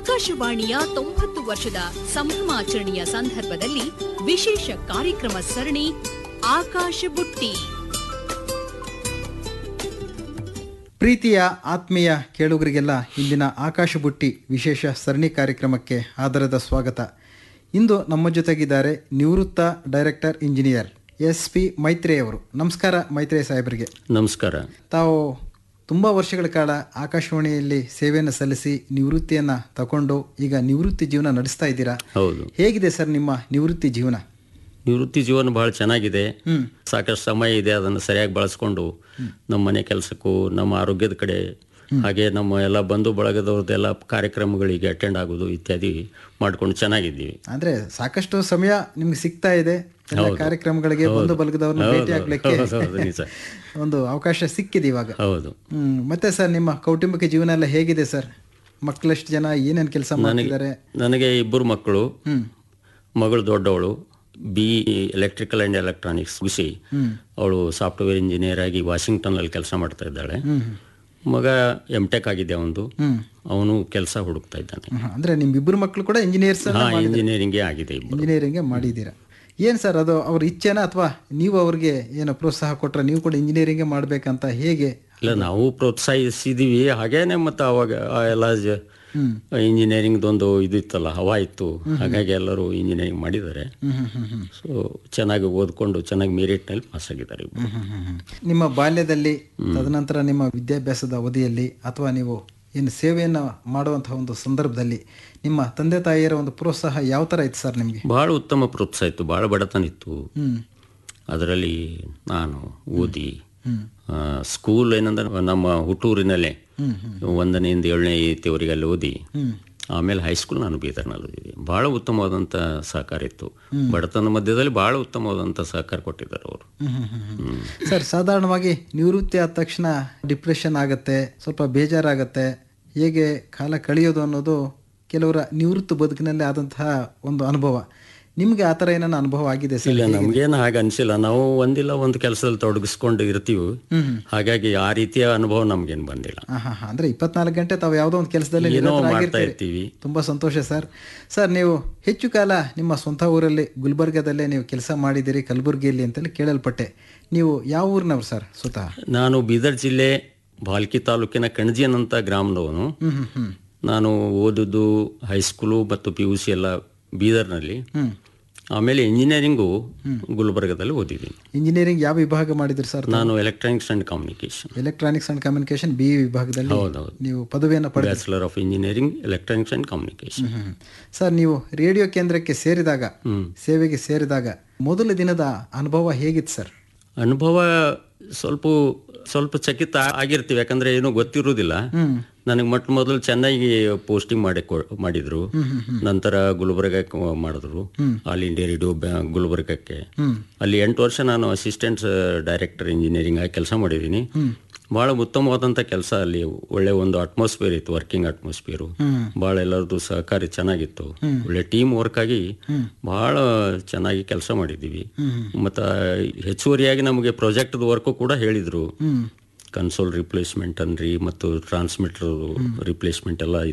ಆಕಾಶವಾಣಿಯ ತೊಂಬತ್ತು ವರ್ಷದ ಸಂಭ್ರಮಾಚರಣೆಯ ಸಂದರ್ಭದಲ್ಲಿ ವಿಶೇಷ ಕಾರ್ಯಕ್ರಮ ಸರಣಿ ಆಕಾಶ ಬುಟ್ಟಿ ಪ್ರೀತಿಯ ಆತ್ಮೀಯ ಕೇಳುಗರಿಗೆಲ್ಲ ಇಂದಿನ ಆಕಾಶ ಬುಟ್ಟಿ ವಿಶೇಷ ಸರಣಿ ಕಾರ್ಯಕ್ರಮಕ್ಕೆ ಆಧಾರದ ಸ್ವಾಗತ ಇಂದು ನಮ್ಮ ಜೊತೆಗಿದ್ದಾರೆ ನಿವೃತ್ತ director engineer S P Maitrey ಅವರು ನಮಸ್ಕಾರ ಮೈತ್ರೇಯ್ ಸಾಹೇಬರಿಗೆ ನಮಸ್ಕಾರ ತಾವು ತುಂಬ ವರ್ಷಗಳ ಕಾಲ ಆಕಾಶವಾಣಿಯಲ್ಲಿ ಸೇವೆಯನ್ನು ಸಲ್ಲಿಸಿ ನಿವೃತ್ತಿಯನ್ನು ತಗೊಂಡು ಈಗ ನಿವೃತ್ತಿ ಜೀವನ ನಡೆಸ್ತಾ ಇದ್ದೀರಾ ಹೌದು ಹೇಗಿದೆ ಸರ್ ನಿಮ್ಮ ನಿವೃತ್ತಿ ಜೀವನ ನಿವೃತ್ತಿ ಜೀವನ ಬಹಳ ಚೆನ್ನಾಗಿದೆ ಸಾಕಷ್ಟು ಸಮಯ ಇದೆ ಅದನ್ನು ಸರಿಯಾಗಿ ಬಳಸ್ಕೊಂಡು ನಮ್ಮ ಮನೆ ಕೆಲಸಕ್ಕೂ ನಮ್ಮ ಆರೋಗ್ಯದ ಕಡೆ ಹಾಗೆ ನಮ್ಮ ಎಲ್ಲ ಬಂಧು ಬಳಗದವ್ರದ್ದೆಲ್ಲ ಕಾರ್ಯಕ್ರಮಗಳಿಗೆ ಅಟೆಂಡ್ ಆಗೋದು ಇತ್ಯಾದಿ ಮಾಡ್ಕೊಂಡು ಚೆನ್ನಾಗಿದ್ದೀವಿ ಅಂದ್ರೆ ಸಾಕಷ್ಟು ಸಮಯ ನಿಮ್ಗೆ ಸಿಗ್ತಾ ಇದೆ ಎಲ್ಲ ಕಾರ್ಯಕ್ರಮಗಳಿಗೆ ಬಂಧು ಬಲಗದವ್ರನ್ನ ಭೇಟಿ ಆಗ್ಲಿಕ್ಕೆ ಹೌದು, ಹೌದು, ನಿಜ. ಒಂದು ಅವಕಾಶ ಸಿಕ್ಕಿದೆ ಇವಾಗ ಹೌದು ಹ್ಮ್ ಮತ್ತೆ ಸರ್ ನಿಮ್ಮ ಕೌಟುಂಬಿಕ ಜೀವನ ಎಲ್ಲ ಹೇಗಿದೆ ಸರ್ ಮಕ್ಕಳೆಷ್ಟು ಜನ ಏನೇನು ಕೆಲಸ ಮಾಡ್ತಿದ್ದಾರೆ ನನಗೆ ಇಬ್ಬರು ಮಕ್ಕಳು ಮಗಳು ದೊಡ್ಡವಳು ಬಿ ಎಲೆಕ್ಟ್ರಿಕಲ್ ಆ್ಯಂಡ್ ಎಲೆಕ್ಟ್ರಾನಿಕ್ಸ್ ಮುಗಿಸಿ ಅವಳು ಸಾಫ್ಟ್ವೇರ್ ಇಂಜಿನಿಯರ್ ಆಗಿ ವಾಷಿಂಗ್ಟನ್ನಲ್ಲಿ ಕೆಲಸ ಮಾಡ್ತಾ ಇದ್ದಾಳೆ ಮಗ ಎಮ್ ಟೆಕ್ ಆಗಿದೆ ಅವನು ಅವನು ಕೆಲಸ ಹುಡುಕ್ತಾ ಇದ್ದಾನೆ ಹ್ಮ್. ಅಂದ್ರೆ ನಿಮ್ಮಿಬ್ಬರು ಮಕ್ಕಳು ಕೂಡ ಇಂಜಿನಿಯರ್ಸ್ ಹಾ ಇಂಜಿನಿಯರಿಂಗೇ ಆಗಿದೆ ಇಬ್ಬರು ಇಂಜಿನಿಯರಿಂಗ್ ಮಾಡಿದ್ದೀರಾ ಏನ್ ಸರ್ ಅದು ಅವ್ರ ಇಚ್ಛೆನಾ ಅಥವಾ ನೀವು ಅವ್ರಿಗೆ ಏನು ಪ್ರೋತ್ಸಾಹ ಕೊಟ್ರೆ ನೀವು ಕೂಡ ಇಂಜಿನಿಯರಿಂಗ್ ಮಾಡ್ಬೇಕಂತ ಹೇಗೆ ಇಲ್ಲ ನಾವು ಪ್ರೋತ್ಸಾಹಿಸಿದೀವಿ ಹಾಗೇನೆ ಮತ್ತು ಅವಾಗ ಆ ಎಲ್ಲ ಇಂಜಿನಿಯರಿಂಗ್ದೊಂದು ಇದಿತ್ತಲ್ಲ ಹವಾ ಇತ್ತು ಹಾಗಾಗಿ ಎಲ್ಲರೂ ಇಂಜಿನಿಯರಿಂಗ್ ಮಾಡಿದ್ದಾರೆ ಸೊ ಚೆನ್ನಾಗಿ ಓದ್ಕೊಂಡು ಚೆನ್ನಾಗಿ ಮೆರಿಟ್ನಲ್ಲಿ ಪಾಸ್ ಆಗಿದ್ದಾರೆ ಇಬ್ರು. ನಿಮ್ಮ ಬಾಲ್ಯದಲ್ಲಿ ತದನಂತರ ನಿಮ್ಮ ವಿದ್ಯಾಭ್ಯಾಸದ ಅವಧಿಯಲ್ಲಿ ಅಥವಾ ನೀವು ಏನು ಸೇವೆಯನ್ನು ಮಾಡುವಂತಹ ಒಂದು ಸಂದರ್ಭದಲ್ಲಿ ನಿಮ್ಮ ತಂದೆ ತಾಯಿಯರ ಒಂದು ಪ್ರೋತ್ಸಾಹ ಯಾವ ಥರ ಇತ್ತು ಸರ್ ನಿಮಗೆ ಬಹಳ ಉತ್ತಮ ಪ್ರೋತ್ಸಾಹ ಇತ್ತು ಬಹಳ ಬಡತನ ಇತ್ತು ಹ್ಮ್ ಅದರಲ್ಲಿ ನಾನು ಓದಿ ಆ, ಸ್ಕೂಲ್ ಏನಂದ್ರೆ ನಮ್ಮ ಹುಟ್ಟೂರಿನಲ್ಲೇ ಒಂದನೆಯಿಂದ ಏಳನೇ ಇತ್ತಿವರೆಗೆ ಅಲ್ಲಿ ಓದಿ ಆಮೇಲೆ ಹೈಸ್ಕೂಲ್ ನಾನು ಬೀದರ್ನಲ್ಲಿ ಓದಿದೆ ಬಹಳ ಉತ್ತಮವಾದಂಥ ಸಹಕಾರ ಇತ್ತು ಬಡತನ ಮಧ್ಯದಲ್ಲಿ ಬಹಳ ಉತ್ತಮವಾದಂಥ ಸಹಕಾರ ಕೊಟ್ಟಿದ್ದಾರೆ ಅವರು ಸರ್ ಸಾಧಾರಣವಾಗಿ ನಿವೃತ್ತಿ ಆದ ತಕ್ಷಣ ಡಿಪ್ರೆಷನ್ ಆಗತ್ತೆ ಸ್ವಲ್ಪ ಬೇಜಾರಾಗತ್ತೆ ಹೇಗೆ ಕಾಲ ಕಳೆಯೋದು ಅನ್ನೋದು ಕೆಲವರ ನಿವೃತ್ತ ಬದುಕಿನಲ್ಲಿ ಆದಂತಹ ಒಂದು ಅನುಭವ ನಿಮಗೆ ಆ ಥರ ಏನಾನ ಅನುಭವ ಆಗಿದೆ ಸರ್ ಇಲ್ಲ ನಮ್ಗೇನು ಹಾಗೆ ಅನಿಸಿಲ್ಲ ನಾವು ಒಂದಿಲ್ಲ ಒಂದು ಕೆಲಸದಲ್ಲಿ ತೊಡಗಿಸ್ಕೊಂಡು ಇರ್ತೀವಿ ಹಾಗಾಗಿ ಆ ರೀತಿಯ ಅನುಭವ ನಮ್ಗೇನು ಬಂದಿಲ್ಲ ಹಾಂ ಹಾಂ ಹಾಂ ಅಂದರೆ ಇಪ್ಪತ್ನಾಲ್ಕು ಗಂಟೆ ತಾವು ಯಾವುದೋ ಒಂದು ಕೆಲಸದಲ್ಲಿ ಏನೋ ಮಾಡ್ತಾ ನಿರತರಾಗಿರ್ತೀರಿ. ಇರ್ತೀವಿ ತುಂಬ ಸಂತೋಷ ಸರ್ ಸರ್ ನೀವು ಹೆಚ್ಚು ಕಾಲ ನಿಮ್ಮ ಸ್ವಂತ ಊರಲ್ಲಿ ಗುಲ್ಬರ್ಗದಲ್ಲೇ ನೀವು ಕೆಲಸ ಮಾಡಿದ್ದೀರಿ ಕಲಬುರಗಿಯಲ್ಲಿ ಅಂತೇಳಿ ಕೇಳಲ್ಪಟ್ಟೆ ನೀವು ಯಾವ ಊರಿನವ್ರು ಸರ್ ಸ್ವತಃ ನಾನು ಬೀದರ್ ಜಿಲ್ಲೆ ಭಾಲ್ಕಿ ತಾಲೂಕಿನ ಕಣಜಿಯನ್ ಅಂತ ಗ್ರಾಮದವನು ಹ್ಞೂ ಹ್ಞೂ ಹ್ಞೂ ನಾನು ಓದಿದ್ದು ಹೈಸ್ಕೂಲು ಮತ್ತು ಪಿ ಯು ಸಿ ಎಲ್ಲ ಬೀದರ್ನಲ್ಲಿ ಆಮೇಲೆ ಇಂಜಿನಿಯರಿಂಗು ಗುಲ್ಬರ್ಗದಲ್ಲಿ ಓದಿದ್ದೀನಿ ಇಂಜಿನಿಯರಿಂಗ್ ಯಾವ ವಿಭಾಗ ಮಾಡಿದ್ರಿ ಸರ್ ನಾನು electronics and communication electronics and communication B ವಿಭಾಗದಲ್ಲಿ ಹೌದೌದು ನೀವು ಪದವಿಯನ್ನು ಪಡೆದ bachelor of engineering electronics and communication sir ನೀವು ರೇಡಿಯೋ ಕೇಂದ್ರಕ್ಕೆ ಸೇರಿದಾಗ ಸೇವೆಗೆ ಸೇರಿದಾಗ ಮೊದಲ ದಿನದ ಅನುಭವ ಹೇಗಿತ್ತು ಸರ್ ಅನುಭವ ಸ್ವಲ್ಪ ಸ್ವಲ್ಪ ಚಕಿತ ಆಗಿರ್ತೀವಿ ಯಾಕಂದ್ರೆ ಏನೂ ಗೊತ್ತಿರುವುದಿಲ್ಲ ನನಗೆ ಮೊಟ್ಟ ಮೊದಲು ಚೆನ್ನಾಗಿ ಪೋಸ್ಟಿಂಗ್ ಮಾಡಿ ಕೊ- ಮಾಡಿದ್ರು ನಂತರ ಗುಲ್ಬರ್ಗಕ್ಕೆ ಮಾಡಿದ್ರು ಆಲ್ ಇಂಡಿಯಾ ರೇಡಿಯೋ ಗುಲ್ಬರ್ಗಕ್ಕೆ ಅಲ್ಲಿ ಎಂಟು ವರ್ಷ ನಾನು ಅಸಿಸ್ಟೆಂಟ್ ಡೈರೆಕ್ಟರ್ ಇಂಜಿನಿಯರಿಂಗ್ ಆಗಿ ಕೆಲಸ ಮಾಡಿದ್ದೀನಿ ಬಹಳ ಉತ್ತಮವಾದಂಥ ಕೆಲಸ ಅಲ್ಲಿ ಒಳ್ಳೆ ಒಂದು ಅಟ್ಮಾಸ್ಫಿಯರ್ ಇತ್ತು ವರ್ಕಿಂಗ್ ಅಟ್ಮಾಸ್ಫಿಯರು ಬಹಳ ಎಲ್ಲರದ್ದು ಸಹಕಾರಿ ಚೆನ್ನಾಗಿತ್ತು ಒಳ್ಳೆ ಟೀಮ್ ವರ್ಕ್ ಆಗಿ ಬಹಳ ಚೆನ್ನಾಗಿ ಕೆಲಸ ಮಾಡಿದ್ದೀವಿ ಮತ್ತು ಹೆಚ್ಚುವರಿಯಾಗಿ ನಮಗೆ ಪ್ರಾಜೆಕ್ಟ್ ವರ್ಕು ಕೂಡ ಹೇಳಿದ್ರು ಕನ್ಸೋಲ್ ರಿಪ್ಲೇಸ್ಮೆಂಟ್ ಅನ್ರಿ ಮತ್ತು ಟ್ರಾನ್ಸ್ಮಿಟರ್ ರಿಪ್ಲೇಸ್ಮೆಂಟ್ ಎಲ್ಲ